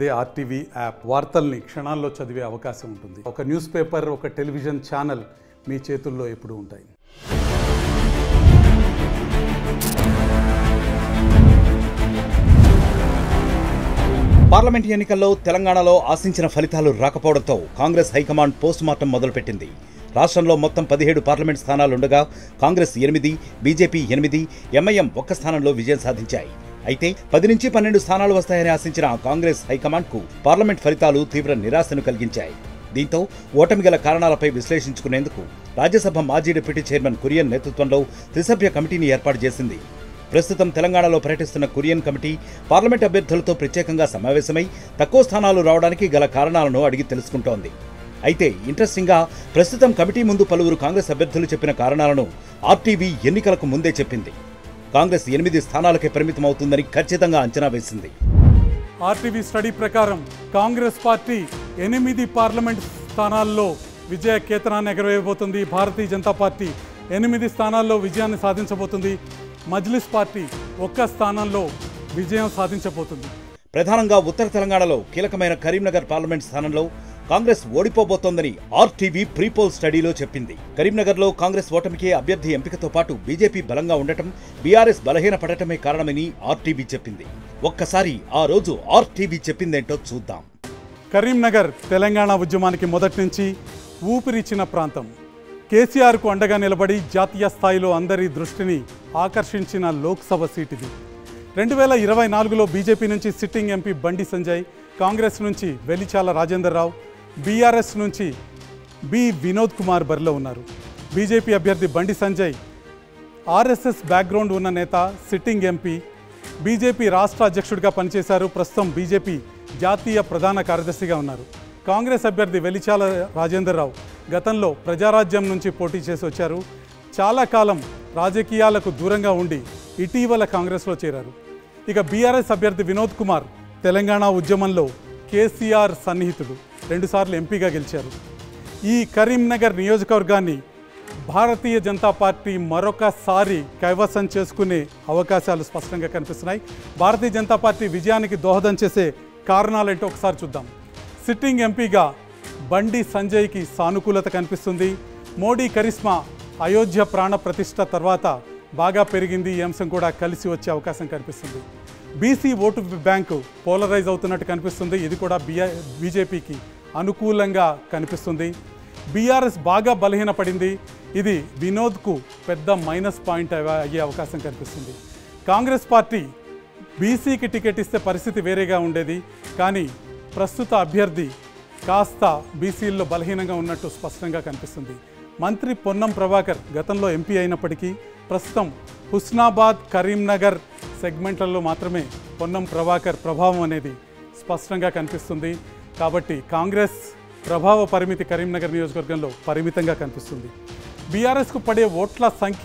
అదే RTV app వార్తల్ని క్షణాల్లో చదివే అవకాశం ఉంటుంది ఒక న్యూస్ పేపర్ ఒక టెలివిజన్ ఛానల్ మీ చేతుల్లో ఎప్పుడూ ఉంటాయి పార్లమెంట్ ఎన్నికల్లో తెలంగాణలో ఆశించిన ఫలితాలు రాకపోవడంతో కాంగ్రెస్ హైకమాండ్ పోస్ట్ మార్టం మొదలుపెట్టింది రాష్ట్రంలో మొత్తం పదిహేడు పార్లమెంట్ స్థానాలుండగా కాంగ్రెస్ ఎనిమిది బీజేపీ ఎనిమిది ఎంఐఎం ఒక్క స్థానంలో విజయం సాధించాయి అయితే పది నుంచి పన్నెండు స్థానాలు వస్తాయని ఆశించిన కాంగ్రెస్ హైకమాండ్కు పార్లమెంట్ ఫలితాలు తీవ్ర నిరాశను కలిగించాయి దీంతో ఓటమి గల కారణాలపై విశ్లేషించుకునేందుకు రాజ్యసభ మాజీ డిప్యూటీ చైర్మన్ కురియన్ నేతృత్వంలో త్రిసభ్య కమిటీని ఏర్పాటు చేసింది ప్రస్తుతం తెలంగాణలో పర్యటిస్తున్న కురియన్ కమిటీ పార్లమెంట్ అభ్యర్థులతో ప్రత్యేకంగా సమావేశమై తక్కువ స్థానాలు రావడానికి గల కారణాలను అడిగి తెలుసుకుంటోంది అయితే ఇంట్రెస్టింగ్గా ప్రస్తుతం కమిటీ ముందు పలువురు కాంగ్రెస్ అభ్యర్థులు చెప్పిన కారణాలను ఆర్టీవీ ఎన్నికలకు ముందే చెప్పింది కాంగ్రెస్ ఎనిమిది స్థానాలకే పరిమితమవుతుందని ఖచ్చితంగా అంచనా వేసింది ఆర్టీవీ స్టడీ ప్రకారం కాంగ్రెస్ పార్టీ ఎనిమిది పార్లమెంట్ స్థానాల్లో విజయ కేతనాన్ని ఎగరవేయబోతుంది భారతీయ జనతా పార్టీ ఎనిమిది స్థానాల్లో విజయాన్ని సాధించబోతుంది మజ్లిస్ పార్టీ ఒక్క స్థానంలో విజయం సాధించబోతుంది ప్రధానంగా ఉత్తర తెలంగాణలో కీలకమైన కరీంనగర్ పార్లమెంట్ స్థానంలో కాంగ్రెస్ ఓడిపోబోతోందని ఆర్టీవీ ప్రీపోల్ స్టడీలో చెప్పింది కరీంనగర్లో కాంగ్రెస్ ఓటమికి అభ్యర్థి ఎంపికతో పాటు బీజేపీ బలంగా ఉండటం బీఆర్ఎస్ బలహీనపడటమే కారణమని ఆర్టీవీ చెప్పింది ఒక్కసారి ఆ రోజు ఆర్టీవీ చెప్పిందేంటో చూద్దాం కరీంనగర్ తెలంగాణ ఉద్యమానికి మొదటి నుంచి ఊపిరిచ్చిన ప్రాంతం కేసీఆర్కు అండగా నిలబడి జాతీయ స్థాయిలో అందరి దృష్టిని ఆకర్షించిన లోక్సభ సీట్ ఇది రెండు వేల ఇరవై నాలుగులో బీజేపీ నుంచి సిట్టింగ్ ఎంపీ బండి సంజయ్ కాంగ్రెస్ నుంచి వెలిచాల రాజేందర్ రావు బీఆర్ఎస్ నుంచి బి వినోద్ కుమార్ బరిలో ఉన్నారు బీజేపీ అభ్యర్థి బండి సంజయ్ ఆర్ఎస్ఎస్ బ్యాక్గ్రౌండ్ ఉన్న నేత సిట్టింగ్ ఎంపీ బీజేపీ రాష్ట్ర అధ్యక్షుడిగా పనిచేశారు ప్రస్తుతం బీజేపీ జాతీయ ప్రధాన కార్యదర్శిగా ఉన్నారు కాంగ్రెస్ అభ్యర్థి వెలిచాల రాజేందర్ రావు గతంలో ప్రజారాజ్యం నుంచి పోటీ చేసి వచ్చారు చాలా కాలం రాజకీయాలకు దూరంగా ఉండి ఇటీవల కాంగ్రెస్లో చేరారు ఇక బీఆర్ఎస్ అభ్యర్థి వినోద్ కుమార్ తెలంగాణ ఉద్యమంలో కేసీఆర్ సన్నిహితుడు రెండుసార్లు ఎంపీగా గెలిచారు ఈ కరీంనగర్ నియోజకవర్గాన్ని భారతీయ జనతా పార్టీ మరొకసారి కైవసం చేసుకునే అవకాశాలు స్పష్టంగా కనిపిస్తున్నాయి భారతీయ జనతా పార్టీ విజయానికి దోహదం చేసే కారణాలేంటో ఒకసారి చూద్దాం సిట్టింగ్ ఎంపీగా బండి సంజయ్కి సానుకూలత కనిపిస్తుంది మోడీ కరిస్మా అయోధ్య ప్రాణ ప్రతిష్ట తర్వాత బాగా పెరిగింది ఈ అంశం కూడా కలిసి వచ్చే అవకాశం కనిపిస్తుంది బీసీ ఓటు బ్యాంకు పోలరైజ్ అవుతున్నట్టు కనిపిస్తుంది ఇది కూడా బిఆ బీజేపీకి అనుకూలంగా కనిపిస్తుంది బీఆర్ఎస్ బాగా బలహీనపడింది ఇది వినోద్కు పెద్ద మైనస్ పాయింట్ అవ- అయ్యే అవకాశం కనిపిస్తుంది కాంగ్రెస్ పార్టీ బీసీకి టికెట్ ఇస్తే పరిస్థితి వేరేగా ఉండేది కానీ ప్రస్తుత అభ్యర్థి కాస్త బీసీల్లో బలహీనంగా ఉన్నట్టు స్పష్టంగా కనిపిస్తుంది మంత్రి పొన్నం ప్రభాకర్ గతంలో ఎంపీ అయినప్పటికీ ప్రస్తుతం హుస్నాబాద్ కరీంనగర్ సెగ్మెంట్లలో మాత్రమే పొన్నం ప్రభాకర్ ప్రభావం అనేది స్పష్టంగా కనిపిస్తుంది కాబట్టి కాంగ్రెస్ ప్రభావ పరిమితి కరీంనగర్ నియోజకవర్గంలో పరిమితంగా కనిపిస్తుంది బీఆర్ఎస్కు పడే ఓట్ల సంఖ్య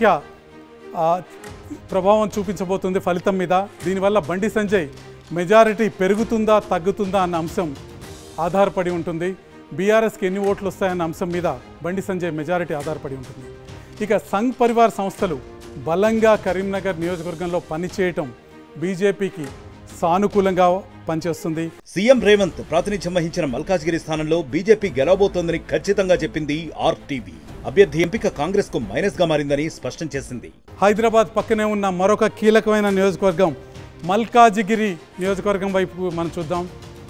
ఆ, ప్రభావం చూపించబోతుంది ఫలితం మీద దీనివల్ల బండి సంజయ్ మెజారిటీ పెరుగుతుందా తగ్గుతుందా అన్న అంశం ఆధారపడి ఉంటుంది బీఆర్ఎస్కి ఎన్ని ఓట్లు వస్తాయన్న అంశం మీద బండి సంజయ్ మెజారిటీ ఆధారపడి ఉంటుంది ఇక సంఘ్ పరివార్ సంస్థలు బలంగా కరీంనగర్ నియోజకవర్గంలో పనిచేయటం బీజేపీకి సానుకూలంగా పనిచేస్తుంది సీఎం రేవంత్ ప్రాతినిధ్యం వహించిన మల్కాజ్గిరి స్థానంలో బీజేపీ గెలవబోతోందని ఖచ్చితంగా చెప్పింది ఆర్టీవీ అభ్యర్థి ఎంపిక కాంగ్రెస్ కు మైనస్ గా మారిందని స్పష్టం చేసింది హైదరాబాద్ పక్కనే ఉన్న మరొక కీలకమైన నియోజకవర్గం మల్కాజిగిరి నియోజకవర్గం వైపు మనం చూద్దాం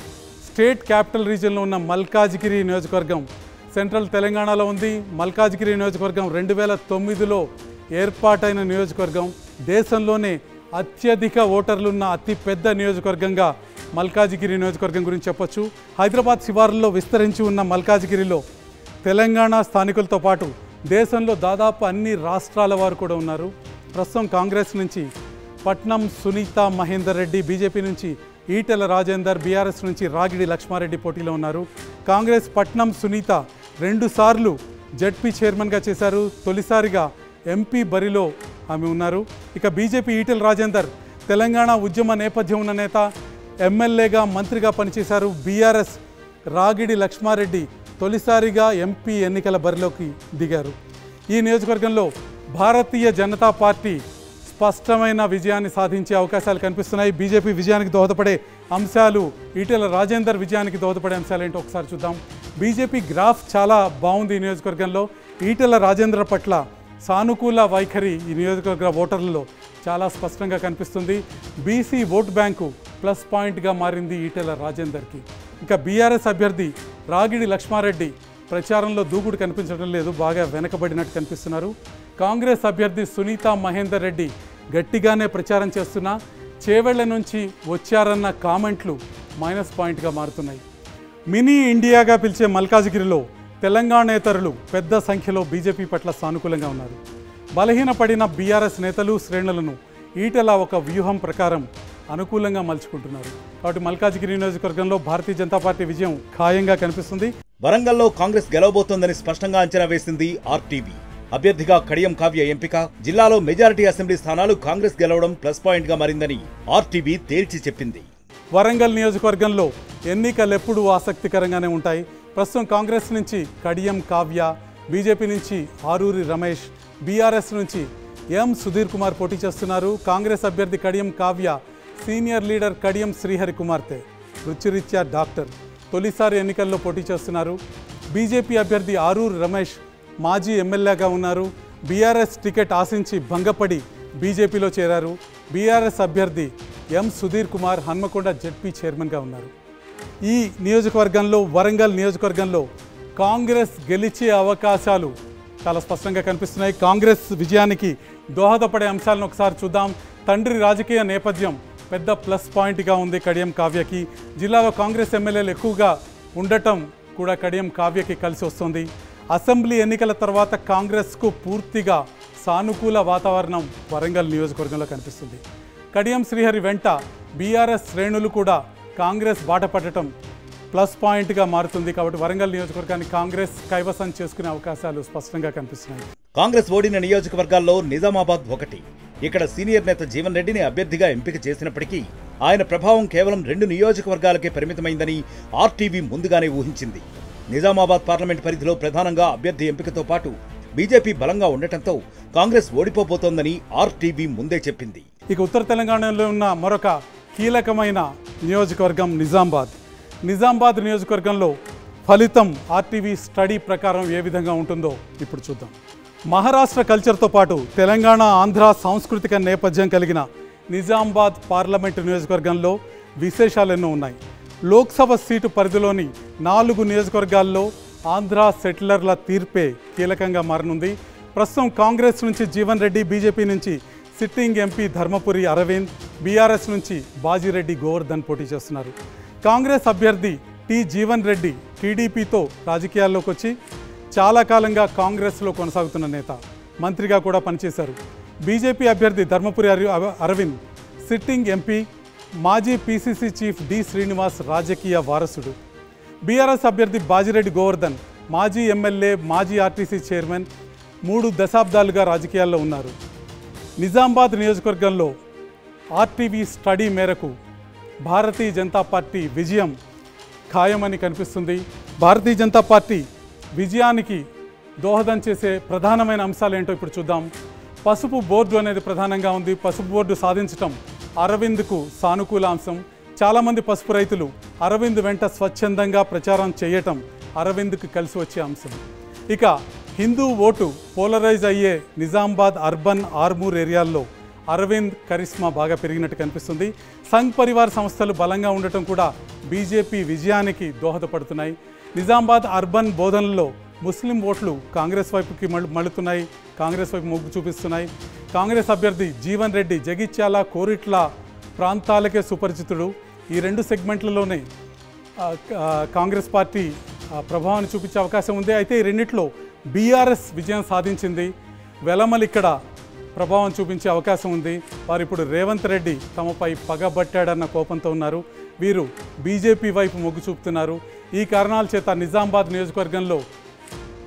స్టేట్ క్యాపిటల్ రీజియన్లో ఉన్న మల్కాజిగిరి నియోజకవర్గం సెంట్రల్ తెలంగాణలో ఉంది మల్కాజిగిరి నియోజకవర్గం రెండు వేల తొమ్మిదిలో ఏర్పాటైన నియోజకవర్గం దేశంలోనే అత్యధిక ఓటర్లున్న అతి పెద్ద నియోజకవర్గంగా మల్కాజిగిరి నియోజకవర్గం గురించి చెప్పొచ్చు హైదరాబాద్ శివారుల్లో విస్తరించి ఉన్న మల్కాజిగిరిలో తెలంగాణ స్థానికులతో పాటు దేశంలో దాదాపు అన్ని రాష్ట్రాల వారు కూడా ఉన్నారు ప్రస్తుతం కాంగ్రెస్ నుంచి పట్నం సునీత మహేందర్ రెడ్డి బీజేపీ నుంచి ఈటెల రాజేందర్ బీఆర్ఎస్ నుంచి రాగిడి లక్ష్మారెడ్డి పోటీలో ఉన్నారు కాంగ్రెస్ పట్నం సునీత రెండుసార్లు జడ్పీ చైర్మన్గా చేశారు తొలిసారిగా ఎంపీ బరిలో ఆమె ఉన్నారు ఇక బీజేపీ ఈటెల రాజేందర్ తెలంగాణ ఉద్యమ నేపథ్యం ఉన్న నేత ఎమ్మెల్యేగా మంత్రిగా పనిచేశారు బీఆర్ఎస్ రాగిడి లక్ష్మారెడ్డి తొలిసారిగా ఎంపీ ఎన్నికల బరిలోకి దిగారు ఈ నియోజకవర్గంలో భారతీయ జనతా పార్టీ స్పష్టమైన విజయాన్ని సాధించే అవకాశాలు కనిపిస్తున్నాయి బీజేపీ విజయానికి దోహదపడే అంశాలు ఈటెల రాజేందర్ విజయానికి దోహదపడే అంశాలు ఏంటో ఒకసారి చూద్దాం బీజేపీ గ్రాఫ్ చాలా బాగుంది ఈ నియోజకవర్గంలో ఈటెల రాజేంద్ర పట్ల సానుకూల వైఖరి ఈ నియోజకవర్గ ఓటర్లలో చాలా స్పష్టంగా కనిపిస్తుంది బీసీ ఓట్ బ్యాంకు ప్లస్ పాయింట్గా మారింది ఈటెల రాజేందర్కి ఇక బీఆర్ఎస్ అభ్యర్థి రాగిడి లక్ష్మారెడ్డి ప్రచారంలో దూకుడు కనిపించడం లేదు బాగా వెనకబడినట్టు కనిపిస్తున్నారు కాంగ్రెస్ అభ్యర్థి సునీత మహేందర్ రెడ్డి గట్టిగానే ప్రచారం చేస్తున్నా చేవెళ్ల నుంచి వచ్చారన్న కామెంట్లు మైనస్ పాయింట్గా మారుతున్నాయి మినీ ఇండియాగా పిలిచే మల్కాజిగిరిలో తెలంగాణేతరులు పెద్ద సంఖ్యలో బీజేపీ పట్ల సానుకూలంగా ఉన్నారు బలహీనపడిన బీఆర్ఎస్ నేతలు శ్రేణులను ఈటెల ఒక వ్యూహం ప్రకారం అనుకూలంగా మలుచుకుంటున్నారు కాబట్టి మల్కాజిగిరి నియోజకవర్గంలో భారతీయ జనతా పార్టీ విజయం ఖాయంగా కనిపిస్తుంది వరంగల్లో కాంగ్రెస్ గెలవబోతోందని స్పష్టంగా అంచనా వేసింది ఆర్టీవీ అభ్యర్థిగా కడియం కావ్య ఎంపిక జిల్లాలో మెజారిటీ అసెంబ్లీ స్థానాలు కాంగ్రెస్ గెలవడం ప్లస్ పాయింట్ గా మారిందని ఆర్టీవీ తేల్చి చెప్పింది వరంగల్ నియోజకవర్గంలో ఎన్నికలు ఎప్పుడూ ఆసక్తికరంగానే ఉంటాయి ప్రస్తుతం కాంగ్రెస్ నుంచి కడియం కావ్య బీజేపీ నుంచి ఆరూరి రమేష్ బీఆర్ఎస్ నుంచి ఎం సుధీర్ కుమార్ పోటీ చేస్తున్నారు కాంగ్రెస్ అభ్యర్థి కడియం కావ్య సీనియర్ లీడర్ కడియం శ్రీహరి కుమార్తె రుచిరీత్యా డాక్టర్ తొలిసారి ఎన్నికల్లో పోటీ చేస్తున్నారు బీజేపీ అభ్యర్థి ఆరూరి రమేష్ మాజీ ఎమ్మెల్యేగా ఉన్నారు బీఆర్ఎస్ టికెట్ ఆశించి భంగపడి బీజేపీలో చేరారు బీఆర్ఎస్ అభ్యర్థి ఎం సుధీర్ కుమార్ హన్మకొండ జెడ్పీ చైర్మన్గా ఉన్నారు ఈ నియోజకవర్గంలో వరంగల్ నియోజకవర్గంలో కాంగ్రెస్ గెలిచే అవకాశాలు చాలా స్పష్టంగా కనిపిస్తున్నాయి కాంగ్రెస్ విజయానికి దోహదపడే అంశాలను ఒకసారి చూద్దాం తండ్రి రాజకీయ నేపథ్యం పెద్ద ప్లస్ పాయింట్గా ఉంది కడియం కావ్యకి జిల్లాలో కాంగ్రెస్ ఎమ్మెల్యేలు ఎక్కువగా ఉండటం కూడా కడియం కావ్యకి కలిసి వస్తుంది అసెంబ్లీ ఎన్నికల తర్వాత కాంగ్రెస్కు పూర్తిగా సానుకూల వాతావరణం వరంగల్ నియోజకవర్గంలో కనిపిస్తుంది కడియం శ్రీహరి వెంట బీఆర్ఎస్ శ్రేణులు కూడా కాంగ్రెస్ బాట పట్టడం ప్లస్ పాయింట్గా మారుతుంది కాబట్టి వరంగల్ నియోజకవర్గాన్ని కాంగ్రెస్ కైవసం చేసుకునే అవకాశాలు స్పష్టంగా కనిపిస్తున్నాయి కాంగ్రెస్ ఓడిన నియోజకవర్గాల్లో నిజామాబాద్ ఒకటి ఇక్కడ సీనియర్ నేత జీవన్ రెడ్డిని అభ్యర్థిగా ఎంపిక చేసినప్పటికీ ఆయన ప్రభావం కేవలం రెండు నియోజకవర్గాలకే పరిమితమైందని ఆర్టీవీ ముందుగానే ఊహించింది నిజామాబాద్ పార్లమెంట్ పరిధిలో ప్రధానంగా అభ్యర్థి ఎంపికతో పాటు బీజేపీ బలంగా ఉండటంతో కాంగ్రెస్ ఓడిపోబోతోందని ఆర్టీవీ ముందే చెప్పింది ఇక ఉత్తర తెలంగాణలో ఉన్న మరొక కీలకమైన నియోజకవర్గం నిజామాబాద్ నిజామాబాద్ నియోజకవర్గంలో ఫలితం ఆర్టీవీ స్టడీ ప్రకారం ఏ విధంగా ఉంటుందో ఇప్పుడు చూద్దాం మహారాష్ట్ర కల్చర్తో పాటు తెలంగాణ ఆంధ్ర సాంస్కృతిక నేపథ్యం కలిగిన నిజామాబాద్ పార్లమెంటు నియోజకవర్గంలో విశేషాలు ఎన్నో ఉన్నాయి లోక్సభ సీటు పరిధిలోని నాలుగు నియోజకవర్గాల్లో ఆంధ్ర సెటిలర్ల తీర్పే కీలకంగా మారనుంది ప్రస్తుతం కాంగ్రెస్ నుంచి జీవన్ రెడ్డి బీజేపీ నుంచి sitting MP Dharmapuri Arvind BRS నుంచి బాజిరెడ్డి గోవర్ధన్ పోటీ చేస్తున్నారు కాంగ్రెస్ అభ్యర్థి టి జీవన్ రెడ్డి టీడీపీతో రాజకీయాల్లోకి వచ్చి చాలా కాలంగా కాంగ్రెస్లో కొనసాగుతున్న నేత మంత్రిగా కూడా పనిచేశారు బీజేపీ అభ్యర్థి ధర్మపురి అరి- అవ- అరవింద్ సిట్టింగ్ ఎంపీ మాజీ పీసీసీ చీఫ్ డి శ్రీనివాస్ రాజకీయ వారసుడు బీఆర్ఎస్ అభ్యర్థి బాజిరెడ్డి గోవర్ధన్ మాజీ ఎమ్మెల్యే మాజీ ఆర్టీసీ చైర్మన్ మూడు దశాబ్దాలుగా రాజకీయాల్లో ఉన్నారు నిజామాబాద్ నియోజకవర్గంలో ఆర్టీవీ స్టడీ మేరకు భారతీయ జనతా పార్టీ విజయం ఖాయమని కనిపిస్తుంది భారతీయ జనతా పార్టీ విజయానికి దోహదం చేసే ప్రధానమైన అంశాలు ఏంటో ఇప్పుడు చూద్దాం పసుపు బోర్డు అనేది ప్రధానంగా ఉంది పసుపు బోర్డు సాధించటం అరవింద్కు సానుకూల అంశం చాలామంది పసుపు రైతులు అరవింద్ వెంట స్వచ్ఛందంగా ప్రచారం చేయటం అరవింద్కు కలిసి వచ్చే అంశం ఇక హిందూ ఓటు పోలరైజ్ అయ్యే నిజామాబాద్ అర్బన్ ఆర్మూర్ ఏరియాల్లో అరవింద్ కరిస్మా బాగా పెరిగినట్టు కనిపిస్తుంది సంఘ్ పరివార్ సంస్థలు బలంగా ఉండటం కూడా బీజేపీ విజయానికి దోహదపడుతున్నాయి నిజామాబాద్ అర్బన్ బోధనలో ముస్లిం ఓట్లు కాంగ్రెస్ వైపుకి మళ్ళు మళ్ళుతున్నాయి కాంగ్రెస్ వైపు మొగ్గు చూపిస్తున్నాయి కాంగ్రెస్ అభ్యర్థి జీవన్ రెడ్డి జగిత్యాల కోరిట్ల ప్రాంతాలకే సుపరిచితుడు ఈ రెండు సెగ్మెంట్లలోనే ఆ, ఆ, కాంగ్రెస్ పార్టీ ఆ, ప్రభావాన్ని చూపించే అవకాశం ఉంది అయితే ఈ రెండిట్లో బీఆర్ఎస్ విజయం సాధించింది వెలమల్ ఇక్కడ ప్రభావం చూపించే అవకాశం ఉంది వారు ఇప్పుడు రేవంత్ రెడ్డి తమపై పగబట్టాడన్న కోపంతో ఉన్నారు వీరు బీజేపీ వైపు మొగ్గు చూపుతున్నారు ఈ కారణాల చేత నిజామాబాద్ నియోజకవర్గంలో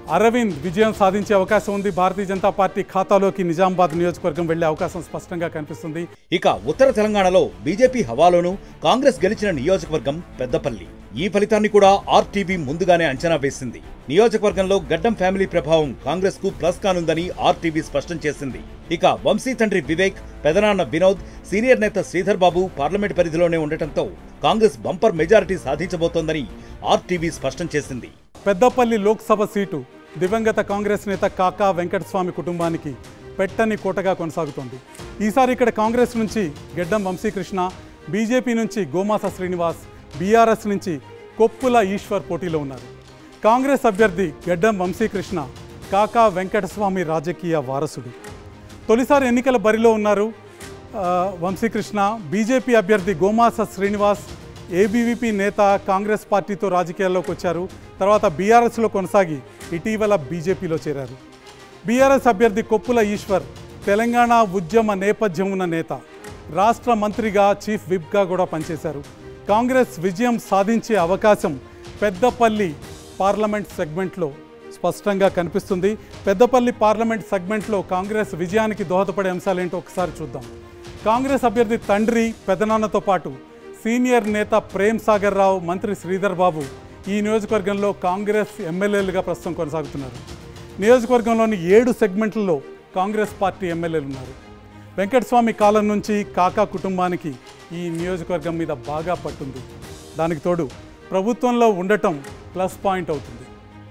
అరవింద్ విజయం సాధించే అవకాశం ఉంది భారతీయ జనతా పార్టీ ఖాతాలోకి నిజామాబాద్ నియోజకవర్గం వెళ్లే అవకాశం స్పష్టంగా కనిపిస్తుంది ఇక ఉత్తర తెలంగాణలో బీజేపీ హవాలోను కాంగ్రెస్ గెలిచిన నియోజకవర్గం పెద్దపల్లి ఈ ఫలితాన్ని కూడా ఆర్టీబీ ముందుగానే అంచనా వేసింది నియోజకవర్గంలో గడ్డం ఫ్యామిలీ ప్రభావం కాంగ్రెస్ కు ప్లస్ కానుందని ఆర్టీబీ స్పష్టం చేసింది ఇక వంశీ తండ్రి వివేక్ పెదనాన్న వినోద్ సీనియర్ నేత శ్రీధర్ బాబు పార్లమెంట్ పరిధిలోనే ఉండటంతో కాంగ్రెస్ బంపర్ మెజారిటీ సాధించబోతోందని ఆర్టీబీ స్పష్టం చేసింది పెద్దపల్లి లోక్సభ సీటు దివంగత కాంగ్రెస్ నేత కాకా వెంకటస్వామి కుటుంబానికి పెట్టని కోటగా కొనసాగుతోంది ఈసారి ఇక్కడ కాంగ్రెస్ నుంచి గెడ్డం వంశీకృష్ణ బీజేపీ నుంచి గోమాస శ్రీనివాస్ బీఆర్ఎస్ నుంచి కొప్పుల ఈశ్వర్ పోటీలో ఉన్నారు కాంగ్రెస్ అభ్యర్థి గెడ్డం వంశీకృష్ణ కాకా వెంకటస్వామి రాజకీయ వారసుడు తొలిసారి ఎన్నికల బరిలో ఉన్నారు ఆ, వంశీకృష్ణ బీజేపీ అభ్యర్థి గోమాస శ్రీనివాస్ ఏబీవీపీ నేత కాంగ్రెస్ పార్టీతో రాజకీయాల్లోకి వచ్చారు తర్వాత బీఆర్ఎస్లో కొనసాగి ఇటీవల బీజేపీలో చేరారు బీఆర్ఎస్ అభ్యర్థి కొప్పుల ఈశ్వర్ తెలంగాణ ఉద్యమ నేపథ్యం ఉన్న నేత రాష్ట్ర మంత్రిగా చీఫ్ విప్గా కూడా పనిచేశారు కాంగ్రెస్ విజయం సాధించే అవకాశం పెద్దపల్లి పార్లమెంట్ సెగ్మెంట్లో స్పష్టంగా కనిపిస్తుంది పెద్దపల్లి పార్లమెంట్ సెగ్మెంట్లో కాంగ్రెస్ విజయానికి దోహదపడే అంశాలేంటో ఒకసారి చూద్దాం కాంగ్రెస్ అభ్యర్థి తండ్రి పెదనాన్నతో పాటు సీనియర్ నేత ప్రేమ్ సాగర్ రావు మంత్రి శ్రీధర్ బాబు ఈ నియోజకవర్గంలో కాంగ్రెస్ ఎమ్మెల్యేలుగా ప్రస్తుతం కొనసాగుతున్నారు నియోజకవర్గంలోని ఏడు సెగ్మెంట్లలో కాంగ్రెస్ పార్టీ ఎమ్మెల్యేలు ఉన్నారు వెంకటస్వామి కాలం నుంచి కాకా కుటుంబానికి ఈ నియోజకవర్గం మీద బాగా పట్టుంది దానికి తోడు ప్రభుత్వంలో ఉండటం ప్లస్ పాయింట్ అవుతుంది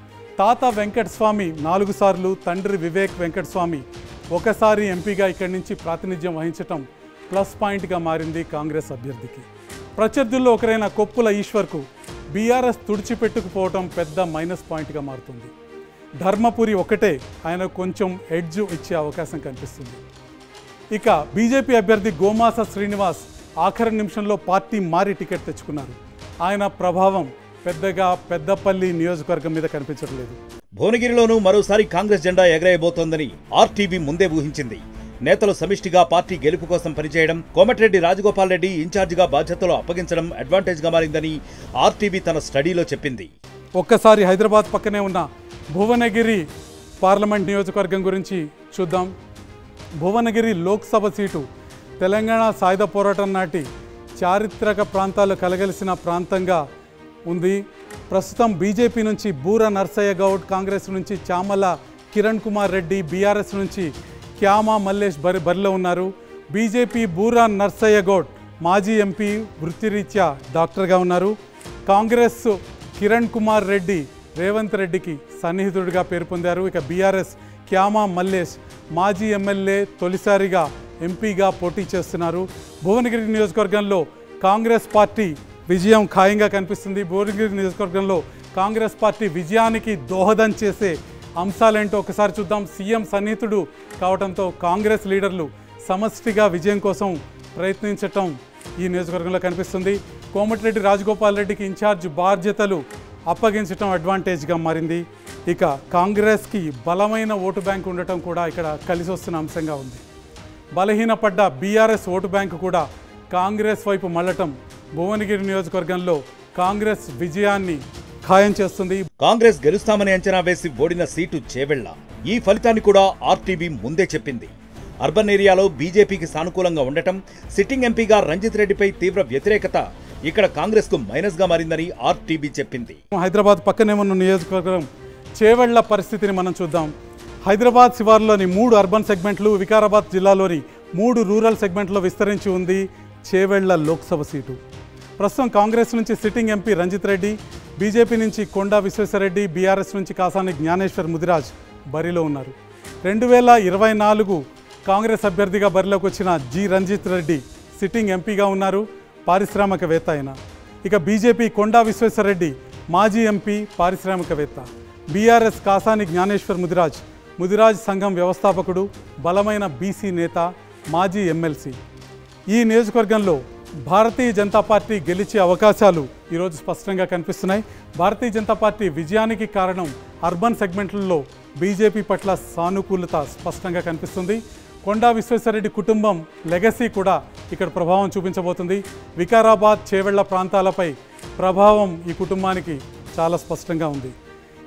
తాత వెంకటస్వామి నాలుగు సార్లు తండ్రి వివేక్ వెంకటస్వామి ఒకసారి ఎంపీగా ఇక్కడి నుంచి ప్రాతినిధ్యం వహించటం ప్లస్ పాయింట్గా మారింది కాంగ్రెస్ అభ్యర్థికి ప్రత్యర్థుల్లో ఒకరైన కొప్పుల ఈశ్వర్కు బీఆర్ఎస్ తుడిచిపెట్టుకుపోవటం పెద్ద మైనస్ పాయింట్గా మారుతుంది ధర్మపురి ఒకటే ఆయన కొంచెం ఎడ్జ్ ఇచ్చే అవకాశం కనిపిస్తుంది ఇక బీజేపీ అభ్యర్థి గోమాస శ్రీనివాస్ ఆఖరి నిమిషంలో పార్టీ మారి టికెట్ తెచ్చుకున్నారు ఆయన ప్రభావం పెద్దగా పెద్దపల్లి నియోజకవర్గం మీద కనిపించడం లేదు భువనగిరిలోనూ మరోసారి కాంగ్రెస్ జెండా ఎగరేయబోతోందని ఆర్టీబీ ముందే ఊహించింది నేతలు సమిష్టిగా పార్టీ గెలుపు కోసం పనిచేయడం కోమటిరెడ్డి రాజగోపాల్ రెడ్డి ఇన్ఛార్జిగా బాధ్యతలు అప్పగించడం అడ్వాంటేజ్గా మారిందని ఆర్టీబీ తన స్టడీలో చెప్పింది ఒక్కసారి హైదరాబాద్ పక్కనే ఉన్న భువనగిరి పార్లమెంట్ నియోజకవర్గం గురించి చూద్దాం భువనగిరి లోక్సభ సీటు తెలంగాణ సాయుధ పోరాటం నాటి చారిత్రక ప్రాంతాలు కలగలిసిన ప్రాంతంగా ఉంది ప్రస్తుతం బీజేపీ నుంచి బూర నర్సయ్య గౌడ్ కాంగ్రెస్ నుంచి చామల కిరణ్ కుమార్ రెడ్డి బీఆర్ఎస్ నుంచి క్యామా మల్లేష్ బరి బరిలో ఉన్నారు బీజేపీ బూరా నర్సయ్య గౌడ్ మాజీ ఎంపీ వృత్తిరీత్యా డాక్టర్గా ఉన్నారు కాంగ్రెస్ కిరణ్ కుమార్ రెడ్డి రేవంత్ రెడ్డికి సన్నిహితుడిగా పేరు పొందారు ఇక బీఆర్ఎస్ క్యామా మల్లేష్ మాజీ ఎమ్మెల్యే తొలిసారిగా ఎంపీగా పోటీ చేస్తున్నారు భువనగిరి నియోజకవర్గంలో కాంగ్రెస్ పార్టీ విజయం ఖాయంగా కనిపిస్తుంది భువనగిరి నియోజకవర్గంలో కాంగ్రెస్ పార్టీ విజయానికి దోహదం చేసే అంశాలేంటో ఒకసారి చూద్దాం సీఎం సన్నిహితుడు కావడంతో కాంగ్రెస్ లీడర్లు సమష్టిగా విజయం కోసం ప్రయత్నించటం ఈ నియోజకవర్గంలో కనిపిస్తుంది కోమటిరెడ్డి రాజగోపాల్ రెడ్డికి ఇన్ఛార్జ్ బాధ్యతలు అప్పగించటం అడ్వాంటేజ్గా మారింది ఇక కాంగ్రెస్కి బలమైన ఓటు బ్యాంక్ ఉండటం కూడా ఇక్కడ కలిసి వస్తున్న అంశంగా ఉంది బలహీనపడ్డ బీఆర్ఎస్ ఓటు బ్యాంకు కూడా కాంగ్రెస్ వైపు మళ్ళటం భువనగిరి నియోజకవర్గంలో కాంగ్రెస్ విజయాన్ని ఖాయం చేస్తుంది కాంగ్రెస్ గెలుస్తామని అంచనా వేసి ఓడిన సీటు చేవెళ్ల ఈ ఫలితాన్ని కూడా ఆర్టీబీ ముందే చెప్పింది అర్బన్ ఏరియాలో బీజేపీకి సానుకూలంగా ఉండటం సిట్టింగ్ ఎంపీగా రంజిత్ రెడ్డిపై తీవ్ర వ్యతిరేకత ఇక్కడ కాంగ్రెస్కు మైనస్గా మారిందని ఆర్టీబీ చెప్పింది హైదరాబాద్ పక్కనే ఉన్న నియోజకవర్గం చేవెళ్ల పరిస్థితిని మనం చూద్దాం హైదరాబాద్ శివార్లోని మూడు అర్బన్ సెగ్మెంట్లు వికారాబాద్ జిల్లాలోని మూడు రూరల్ సెగ్మెంట్లో విస్తరించి ఉంది చేవెళ్ల లోక్సభ సీటు ప్రస్తుతం కాంగ్రెస్ నుంచి sitting MP Ranjith Reddy BJP నుంచి కొండా విశ్వేశ్వరరెడ్డి బీఆర్ఎస్ నుంచి కాసాని జ్ఞానేశ్వర్ ముదిరాజ్ బరిలో ఉన్నారు రెండు వేల ఇరవై నాలుగు కాంగ్రెస్ అభ్యర్థిగా బరిలోకి వచ్చిన జి రంజిత్ రెడ్డి సిట్టింగ్ ఎంపీగా ఉన్నారు పారిశ్రామికవేత్త ఆయన ఇక బీజేపీ కొండా విశ్వేశ్వరరెడ్డి మాజీ ఎంపీ పారిశ్రామికవేత్త బీఆర్ఎస్ కాసాని జ్ఞానేశ్వర్ ముదిరాజ్ ముదిరాజ్ సంఘం వ్యవస్థాపకుడు బలమైన బీసీ నేత మాజీ ఎమ్మెల్సీ ఈ నియోజకవర్గంలో భారతీయ జనతా పార్టీ గెలిచే అవకాశాలు ఈరోజు స్పష్టంగా కనిపిస్తున్నాయి భారతీయ జనతా పార్టీ విజయానికి కారణం అర్బన్ సెగ్మెంట్లలో బీజేపీ పట్ల సానుకూలత స్పష్టంగా కనిపిస్తుంది కొండా విశ్వేశ్వరరెడ్డి కుటుంబం లెగసీ కూడా ఇక్కడ ప్రభావం చూపించబోతుంది వికారాబాద్ చేవెళ్ల ప్రాంతాలపై ప్రభావం ఈ కుటుంబానికి చాలా స్పష్టంగా ఉంది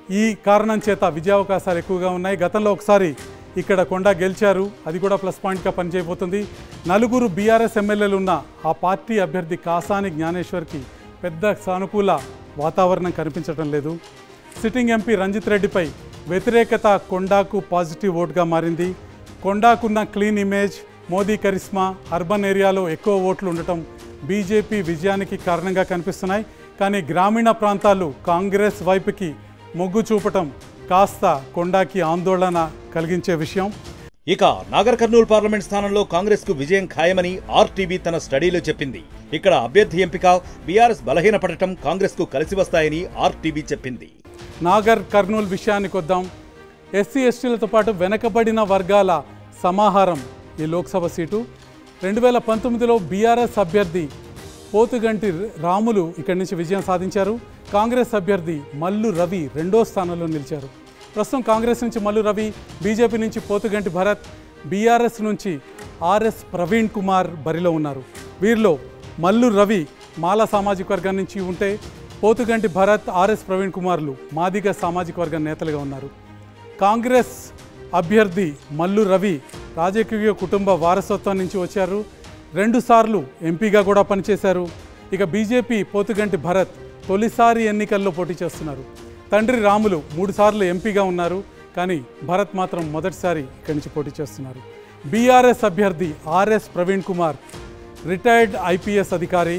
ఈ కారణం చేత విజయావకాశాలు ఎక్కువగా ఉన్నాయి గతంలో ఒకసారి ఇక్కడ కొండ గెలిచారు అది కూడా ప్లస్ పాయింట్గా పనిచేయబోతుంది నలుగురు బీఆర్ఎస్ ఎమ్మెల్యేలు ఉన్న ఆ పార్టీ అభ్యర్థి కాసాని జ్ఞానేశ్వర్కి పెద్ద సానుకూల వాతావరణం కనిపించడం లేదు సిట్టింగ్ ఎంపీ రంజిత్ రెడ్డిపై వ్యతిరేకత కొండాకు పాజిటివ్ ఓట్గా మారింది కొండాకున్న clean image Modi charisma urban ఏరియాలో ఎక్కువ ఓట్లు ఉండటం బీజేపీ విజయానికి కారణంగా కనిపిస్తున్నాయి కానీ గ్రామీణ ప్రాంతాలు కాంగ్రెస్ వైపుకి మొగ్గు చూపటం కాస్త కొండాకి ఆందోళన కలిగించే విషయం ఇక నాగర్ కర్నూలు పార్లమెంట్ స్థానంలో కాంగ్రెస్ కు విజయం ఖాయమని ఆర్టీవీ తన స్టడీలో చెప్పింది ఇక్కడ అభ్యర్థి ఎంపిక బీఆర్ఎస్ బలహీనపడటం కాంగ్రెస్ కు కలిసి వస్తాయని ఆర్టీవీ చెప్పింది నాగర్ కర్నూలు విషయానికి వద్దాం ఎస్సీ ఎస్టీలతో పాటు వెనకబడిన వర్గాల సమాహారం ఈ లోక్సభ సీటు రెండు వేల పంతొమ్మిదిలో బీఆర్ఎస్ అభ్యర్థి పోతుగంటి రాములు ఇక్కడి నుంచి విజయం సాధించారు కాంగ్రెస్ అభ్యర్థి మల్లు రవి రెండో స్థానంలో నిలిచారు ప్రస్తుతం కాంగ్రెస్ నుంచి మల్లు రవి బీజేపీ నుంచి పోతుగంటి భరత్ బీఆర్ఎస్ నుంచి ఆర్ఎస్ ప్రవీణ్ కుమార్ బరిలో ఉన్నారు వీరిలో మల్లు రవి మాల సామాజిక వర్గం నుంచి ఉంటే పోతుగంటి భరత్ ఆర్ఎస్ ప్రవీణ్ కుమార్లు మాదిగ సామాజిక వర్గం నేతలుగా ఉన్నారు కాంగ్రెస్ అభ్యర్థి మల్లు రవి రాజకీయ కుటుంబ వారసత్వం నుంచి వచ్చారు రెండుసార్లు ఎంపీగా కూడా పనిచేశారు ఇక బీజేపీ పోతుగంటి భరత్ తొలిసారి ఎన్నికల్లో పోటీ చేస్తున్నారు తండ్రి రాములు మూడుసార్లు ఎంపీగా ఉన్నారు కానీ భరత్ మాత్రం మొదటిసారి ఇక్కడి నుంచి పోటీ చేస్తున్నారు బీఆర్ఎస్ అభ్యర్థి ఆర్ఎస్ ప్రవీణ్ కుమార్ రిటైర్డ్ ఐపీఎస్ అధికారి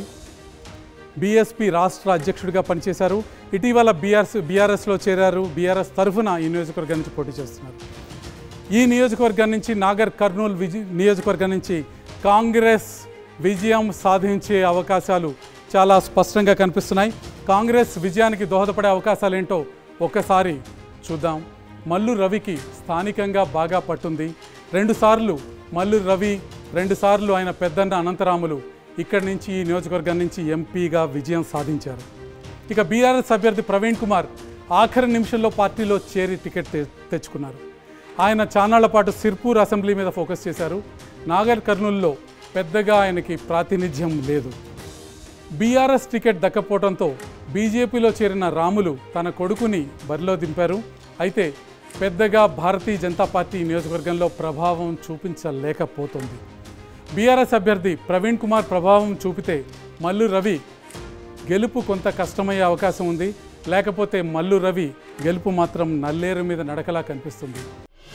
బీఎస్పీ రాష్ట్ర అధ్యక్షుడిగా పనిచేశారు ఇటీవల బీఆర్ఎస్ బీఆర్ఎస్లో చేరారు బీఆర్ఎస్ తరఫున ఈ నియోజకవర్గం నుంచి పోటీ చేస్తున్నారు ఈ నియోజకవర్గం నుంచి నాగర్ కర్నూలు విజ నియోజకవర్గం నుంచి కాంగ్రెస్ విజయం సాధించే అవకాశాలు చాలా స్పష్టంగా కనిపిస్తున్నాయి కాంగ్రెస్ విజయానికి దోహదపడే అవకాశాలు ఏంటో ఒక్కసారి చూద్దాం మల్లు రవికి స్థానికంగా బాగా పట్టుంది రెండుసార్లు మల్లు రవి రెండుసార్లు ఆయన పెద్దన్న అనంతరాములు ఇక్కడి నుంచి ఈ నియోజకవర్గం నుంచి ఎంపీగా విజయం సాధించారు ఇక బీఆర్ఎస్ అభ్యర్థి ప్రవీణ్ కుమార్ ఆఖరి నిమిషంలో పార్టీలో చేరి టికెట్ తె- తెచ్చుకున్నారు ఆయన చాన్నాళ్ల పాటు సిర్పూర్ అసెంబ్లీ మీద ఫోకస్ చేశారు నాగర్ కర్నూల్లో పెద్దగా ఆయనకి ప్రాతినిధ్యం లేదు బీఆర్ఎస్ టికెట్ దక్కపోవడంతో బీజేపీలో చేరిన రాములు తన కొడుకుని బరిలో దింపారు అయితే పెద్దగా భారతీయ జనతా పార్టీ ఈ నియోజకవర్గంలో ప్రభావం చూపించలేకపోతుంది బీఆర్ఎస్ అభ్యర్థి ప్రవీణ్ కుమార్ ప్రభావం చూపితే మల్లు రవి గెలుపు కొంత కష్టమయ్యే అవకాశం ఉంది లేకపోతే మల్లు రవి గెలుపు మాత్రం నల్లేరు మీద నడకలా కనిపిస్తుంది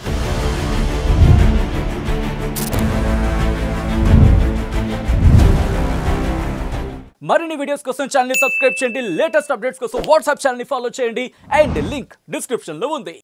మరిన్ని వీడియోస్ కోసం ఛానల్ సబ్స్క్రైబ్ చేయండి లేటెస్ట్ అప్డేట్స్ కోసం వాట్సాప్ ఛానల్ ఫాలో చేయండి అండ్ లింక్ డిస్క్రిప్షన్ లో ఉంది